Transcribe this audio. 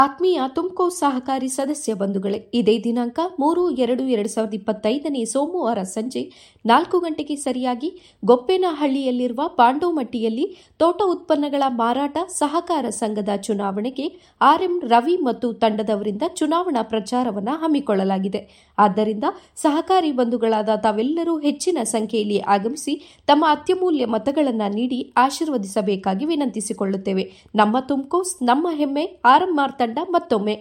ಆತ್ಮೀಯ ತುಮಕೋ ಸಹಕಾರಿ ಸದಸ್ಯ ಬಂಧುಗಳೇ ಇದೇ ದಿನಾಂಕ ಮೂರು ಎರಡು ಎರಡು ಸಾವಿರದ ಇಪ್ಪತ್ತೈದನೇ ಸೋಮವಾರ ಸಂಜೆ ನಾಲ್ಕು ಗಂಟೆಗೆ ಸರಿಯಾಗಿ ಗೊಪ್ಪೇನಹಳ್ಳಿಯಲ್ಲಿರುವ ಪಾಂಡೋಮಟ್ಟಿಯಲ್ಲಿ ತೋಟ ಉತ್ಪನ್ನಗಳ ಮಾರಾಟ ಸಹಕಾರ ಸಂಘದ ಚುನಾವಣೆಗೆ ಆರ್ಎಂ ರವಿ ಮತ್ತು ತಂಡದವರಿಂದ ಚುನಾವಣಾ ಪ್ರಚಾರವನ್ನು ಹಮ್ಮಿಕೊಳ್ಳಲಾಗಿದೆ ಆದ್ದರಿಂದ ಸಹಕಾರಿ ಬಂಧುಗಳಾದ ತಾವೆಲ್ಲರೂ ಹೆಚ್ಚಿನ ಸಂಖ್ಯೆಯಲ್ಲಿ ಆಗಮಿಸಿ ತಮ್ಮ ಅತ್ಯಮೂಲ್ಯ ಮತಗಳನ್ನು ನೀಡಿ ಆಶೀರ್ವದಿಸಬೇಕಾಗಿ ವಿನಂತಿಸಿಕೊಳ್ಳುತ್ತೇವೆ ನಮ್ಮ ತುಮಕೋಸ್ ನಮ್ಮ ಹೆಮ್ಮೆ ಆರ್ಎಂಆರ್ ತಂಡ ಮತ್ತೊಮ್ಮೆ